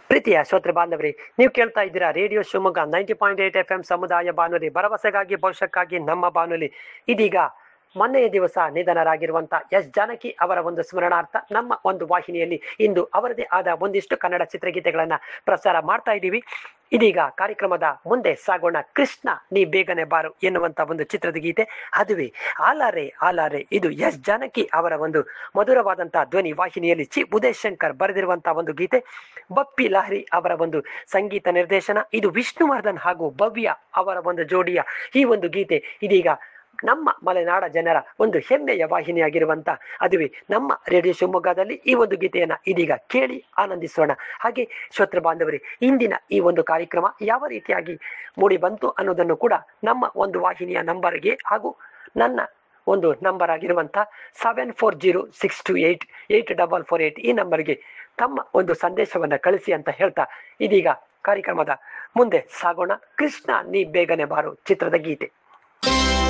ಪ್ರೀತಿಯ ಶ್ರೋತೃ ಬಾಂಧವರೇ ನೀವು ಕೇಳ್ತಾ ಇದ್ದೀರಾ radio Shivamogga ninety point eight F M ಸಮುದಾಯ ಬಾನುಲಿ ಭರವಸೆಗಾಗಿ ಭವಿಷ್ಯಕ್ಕಾಗಿ ನಮ್ಮ ಬಾನುಲಿ ಇದೀಗ ಮೊನ್ನೆಯ ದಿವಸ ನಿಧನರಾಗಿರುವಂತ ಎಸ್ ಜಾನಕಿ ಅವರ ಒಂದು ಸ್ಮರಣಾರ್ಥ ನಮ್ಮ ಒಂದು ವಾಹಿನಿಯಲ್ಲಿ ಇಂದು ಅವರದೇ ಆದ ಒಂದಿಷ್ಟು ಕನ್ನಡ ಚಿತ್ರಗೀತೆಗಳನ್ನ ಪ್ರಸಾರ ಮಾಡ್ತಾ ಇದ್ದೀವಿ ಇದೀಗ ಕಾರ್ಯಕ್ರಮದ ಮುಂದೆ ಸಾಗೋಣ ಕೃಷ್ಣ ನೀ ಬೇಗನೆ ಬಾರು ಎನ್ನುವಂತ ಒಂದು ಚಿತ್ರದ ಗೀತೆ ಅದುವೇ ಆಲಾರೆ ಆಲಾರೆ ಇದು ಎಸ್ ಜಾನಕಿ ಅವರ ಒಂದು ಮಧುರವಾದಂತಹ ಧ್ವನಿ ವಾಹಿನಿಯಲ್ಲಿ ಚಿ ಉದಯ್ ಶಂಕರ್ ಬರೆದಿರುವಂತಹ ಒಂದು ಗೀತೆ ಬಪ್ಪಿ ಲಹರಿ ಅವರ ಒಂದು ಸಂಗೀತ ನಿರ್ದೇಶನ ಇದು ವಿಷ್ಣುವರ್ಧನ್ ಹಾಗೂ ಭವ್ಯ ಅವರ ಒಂದು ಜೋಡಿಯ ಈ ಒಂದು ಗೀತೆ ಇದೀಗ ನಮ್ಮ ಮಲೆನಾಡ ಜನರ ಒಂದು ಹೆಮ್ಮೆಯ ವಾಹಿನಿಯಾಗಿರುವಂತ ಅದುವೇ ನಮ್ಮ ರೇಡಿಯೋ ಶಿವಮೊಗ್ಗದಲ್ಲಿ ಈ ಒಂದು ಗೀತೆಯನ್ನ ಇದೀಗ ಕೇಳಿ ಆನಂದಿಸೋಣ ಹಾಗೆ ಶ್ರೋತೃ ಬಾಂಧವರೇ ಇಂದಿನ ಈ ಒಂದು ಕಾರ್ಯಕ್ರಮ ಯಾವ ರೀತಿಯಾಗಿ ಮೂಡಿ ಬಂತು ಅನ್ನೋದನ್ನು ಕೂಡ ನಮ್ಮ ಒಂದು ವಾಹಿನಿಯ ನಂಬರ್ಗೆ ಹಾಗೂ ನನ್ನ ಒಂದು ನಂಬರ್ ಆಗಿರುವಂತ seven four zero six two eight eight double four eight ಈ ನಂಬರ್ಗೆ ತಮ್ಮ ಒಂದು ಸಂದೇಶವನ್ನ ಕಳಿಸಿ ಅಂತ ಹೇಳ್ತಾ ಇದೀಗ ಕಾರ್ಯಕ್ರಮದ ಮುಂದೆ ಸಾಗೋಣ ಕೃಷ್ಣ ನೀ ಬೇಗನೆ ಬಾರು ಚಿತ್ರದ ಗೀತೆ